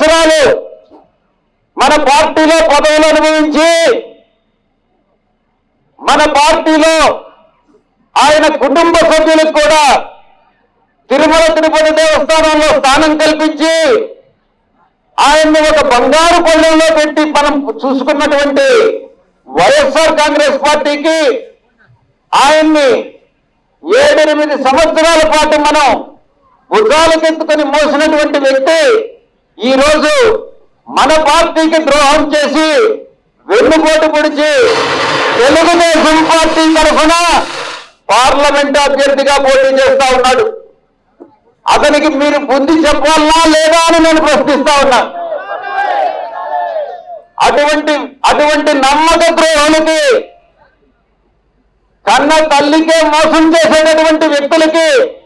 సంవత్సరాలు మన పార్టీలో పదవులు అనుభవించి మన పార్టీలో ఆయన కుటుంబ సభ్యులకు కూడా తిరుమల తిరుపతి దేవస్థానంలో స్థానం కల్పించి ఆయన్ని ఒక బంగారు పళ్ళెంలో పెట్టి మనం చూసుకున్నటువంటి వైఎస్ఆర్ కాంగ్రెస్ పార్టీకి ఆయన్ని ఏడెనిమిది సంవత్సరాల పాటు మనం భుజాలకెత్తుకొని మోసినటువంటి వ్యక్తి ఈ రోజు మన పార్టీకి ద్రోహం చేసి వెన్నుపోటు పొడిచి తెలుగుదేశం పార్టీ తరఫున పార్లమెంట్ అభ్యర్థిగా పోటీ చేస్తా ఉన్నాడు అతనికి మీరు బుద్ధి చెప్పాలా లేదా అని నేను ప్రశ్నిస్తా ఉన్నా అటువంటి అటువంటి నమ్మక ద్రోహులకి కన్న తల్లికే మోసం చేసేటటువంటి వ్యక్తులకి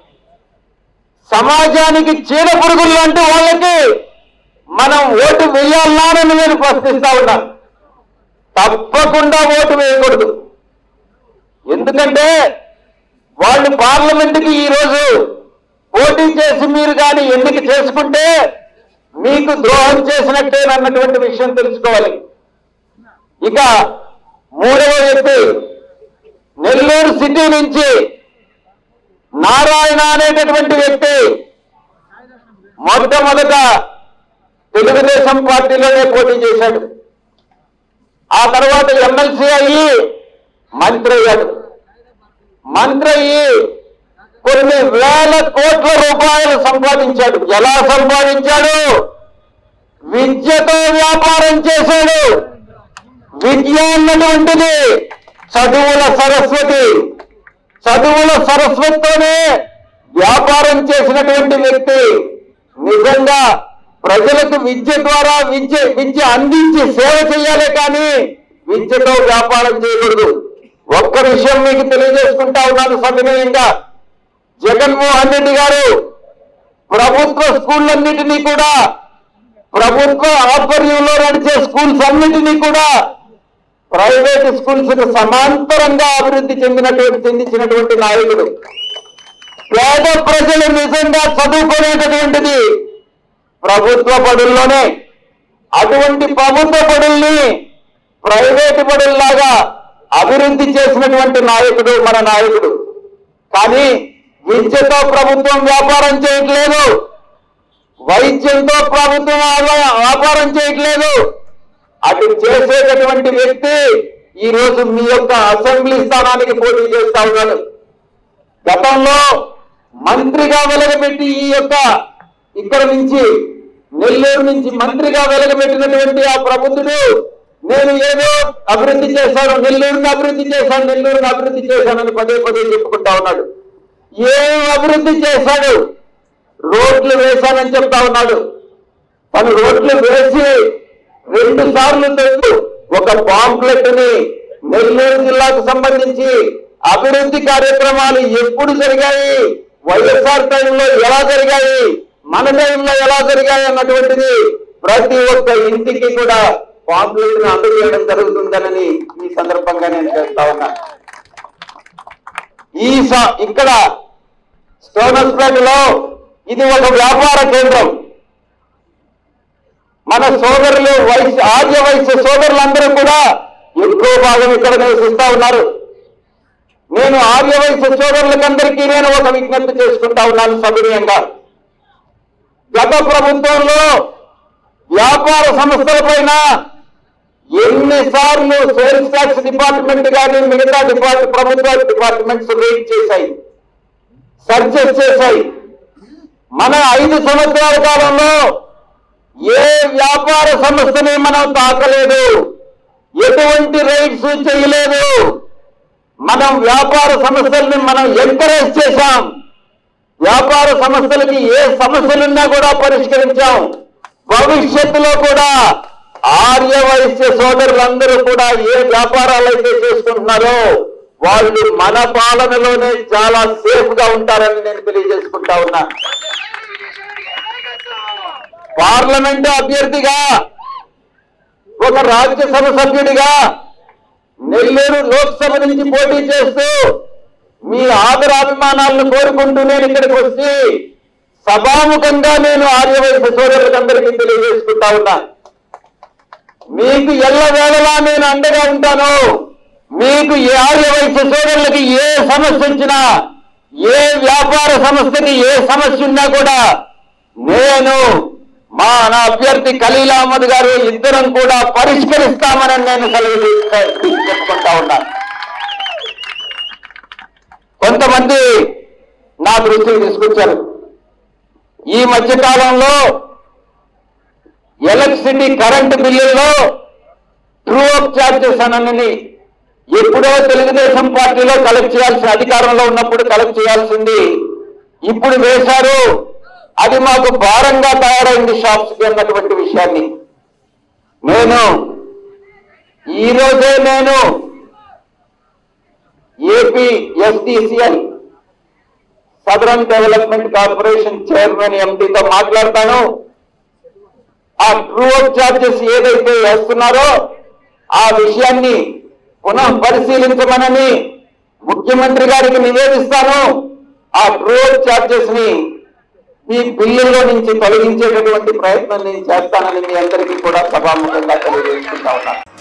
సమాజానికి చీడ పురుగులు లాంటి వాళ్ళకి మనం ఓటు వేయాలా అని నేను ప్రశ్నిస్తా ఉన్నా తప్పకుండా ఓటు వేయకూడదు ఎందుకంటే వాళ్ళు పార్లమెంటుకి ఈరోజు పోటీ చేసి మీరు కానీ ఎన్నిక చేసుకుంటే మీకు ద్రోహం చేసినట్టేనన్నటువంటి విషయం తెలుసుకోవాలి ఇక మూడవ వ్యక్తి నెల్లూరు సిటీ నుంచి నారాయణ అనేటటువంటి వ్యక్తి మొట్టమొదట తెలుగుదేశం పార్టీలోనే పోటీ చేశాడు ఆ తర్వాత ఎమ్మెల్సీ అయ్యి మంత్రి అయ్యాడు మంత్రి అయ్యి కొన్ని వేల కోట్ల రూపాయలు సంపాదించాడు ఎలా సంపాదించాడు విద్యతో వ్యాపారం చేశాడు విద్య అన్నటువంటిది చదువుల సరస్వతి చదువుల సరస్వతితోనే వ్యాపారం చేసినటువంటి వ్యక్తి నిజంగా ప్రజలకు విద్య ద్వారా విద్య విద్య అందించి సేవ చేయాలి కానీ విద్యతో వ్యాపారం చేయకూడదు ఒక్క విషయం మీకు తెలియజేసుకుంటా ఉన్నాను సవినయంగా జగన్మోహన్ రెడ్డి గారు ప్రభుత్వ స్కూళ్ళన్నిటినీ కూడా ప్రభుత్వ ఆధ్వర్యంలో నడిచే స్కూల్స్ అన్నిటినీ కూడా ప్రైవేట్ స్కూల్స్ కు సమాంతరంగా అభివృద్ధి చెందినటువంటి చెందించినటువంటి నాయకుడు పేద ప్రజలు నిజంగా చదువుకునేటటువంటిది ప్రభుత్వ బడుల్లోనే అటువంటి ప్రభుత్వ బడుల్ని ప్రైవేటు బడుల్లాగా అభివృద్ధి చేసినటువంటి నాయకుడు మన నాయకుడు కానీ విద్యతో ప్రభుత్వం వ్యాపారం చేయట్లేదు వైద్యంతో ప్రభుత్వం ఆవ- వ్యాపారం చేయట్లేదు అది చేసేటటువంటి వ్యక్తి ఈ రోజు మీ యొక్క అసెంబ్లీ స్థానానికి పోటీ చేస్తా ఉన్నాడు గతంలో మంత్రిగా వెలగబెట్టి ఈ యొక్క ఇక్కడ నుంచి నెల్లూరు నుంచి మంత్రిగా వెలగబెట్టినటువంటి ఆ ప్రబుద్ధుడు నేను ఏదో అభివృద్ధి చేశాను నెల్లూరుని అభివృద్ధి చేశాను నెల్లూరుని అభివృద్ధి చేశానని పదే పదే చెప్పుకుంటా ఉన్నాడు ఏం అభివృద్ధి చేశాడు రోడ్లు వేశానని చెప్తా ఉన్నాడు తను రోడ్లు వేసి రెండు సార్లు తెలుసు ఒక పాంప్లెట్ ని నెల్లూరు జిల్లాకు సంబంధించి అభివృద్ధి కార్యక్రమాలు ఎప్పుడు జరిగాయి వైఎస్ఆర్ టైంలో ఎలా జరిగాయి మన టైంలో ఎలా జరిగాయి అన్నటువంటిది ప్రతి ఒక్క ఇంటికి కూడా పాంప్లెట్ ని అందజేయడం జరుగుతుందనని ఈ సందర్భంగా నేను చేస్తా ఉన్నా ఈ స- ఇక్కడ స్టోనస్పేటలో ఇది ఒక వ్యాపార కేంద్రం మన సోదరులు వైశ్య ఆర్య వైశ్య సోదరులందరూ కూడా ఎక్కువ భాగం ఇక్కడ నివసిస్తా ఉన్నారు నేను ఆర్య వైశ్య సోదరులకందరికీ నేను ఒక విజ్ఞప్తి చేసుకుంటా ఉన్నాను సవినయంగా గత ప్రభుత్వంలో వ్యాపార సంస్థల పైన ఎన్నిసార్లు సేల్స్ ట్యాక్స్ డిపార్ట్మెంట్ కానీ మిగతా డిపార్ట్ ప్రభుత్వ డిపార్ట్మెంట్స్ రేట్ చేశాయి సర్చెస్ చేశాయి మన ఐదు సంవత్సరాల కాలంలో ఏ వ్యాపార సంస్థని మనం తాకలేదు ఎటువంటి రైట్స్ చేయలేదు మనం వ్యాపార సంస్థల్ని మనం ఎంకరేజ్ చేశాం వ్యాపార సంస్థలకి ఏ సమస్యలున్నా కూడా పరిష్కరించాం భవిష్యత్తులో కూడా ఆర్య వైశ్య సోదరులందరూ కూడా ఏ వ్యాపారాలు అయితే చేసుకుంటున్నారో వాళ్ళు మన పాలనలోనే చాలా సేఫ్ గా ఉంటారని నేను తెలియజేసుకుంటా ఉన్నా పార్లమెంటు అభ్యర్థిగా ఒక రాజ్యసభ సభ్యుడిగా నెల్లూరు లోక్సభ నుంచి పోటీ చేస్తూ మీ ఆదరాభిమానాలను కోరుకుంటూ నేను ఇక్కడికి వచ్చి సభాముఖంగా నేను ఆర్యవైశ్య సోదరులందరికీ తెలియజేసుకుంటా ఉన్నా మీకు ఎల్లవేళలా నేను అండగా ఉంటాను మీకు ఏ ఆర్యవైశ్య సోదరులకి ఏ సమస్య వచ్చినా ఏ వ్యాపార సంస్థకి ఏ సమస్య ఉన్నా కూడా నేను మా నా అభ్యర్థి ఖలీల్ అహ్మద్ గారు ఇద్దరం కూడా పరిష్కరిస్తామని నేను సెలవు తీ- చెప్పుకుంటా ఉన్నా కొంతమంది నా దృష్టికి తీసుకొచ్చారు ఈ మధ్య కాలంలో ఎలక్ట్రిసిటీ కరెంటు బిల్లుల్లో ట్రూ అప్ ఛార్జెస్ అనని ఎప్పుడో తెలుగుదేశం పార్టీలో కలెక్ట్ చేయాల్సిన అధికారంలో ఉన్నప్పుడు కలెక్ట్ చేయాల్సింది ఇప్పుడు వేశారు అది మాకు భారంగా తయారైంది షాప్స్ కి అన్నటువంటి విషయాన్ని నేను ఈ రోజే నేను AP SDCL southern development corporation chairman ఎంపీతో మాట్లాడతాను ఆ ట్రూ అప్ ఛార్జెస్ ఏదైతే వేస్తున్నారో ఆ విషయాన్ని పునః పరిశీలించమనని ముఖ్యమంత్రి గారికి నివేదిస్తాను ఆ ట్రూ అప్ ఛార్జెస్ ని ఈ బిల్లులో నుంచి తొలగించేటటువంటి ప్రయత్నం నేను చేస్తానని మీ అందరికీ కూడా సభాముఖంగా తెలియజేసుకుంటా ఉన్నాను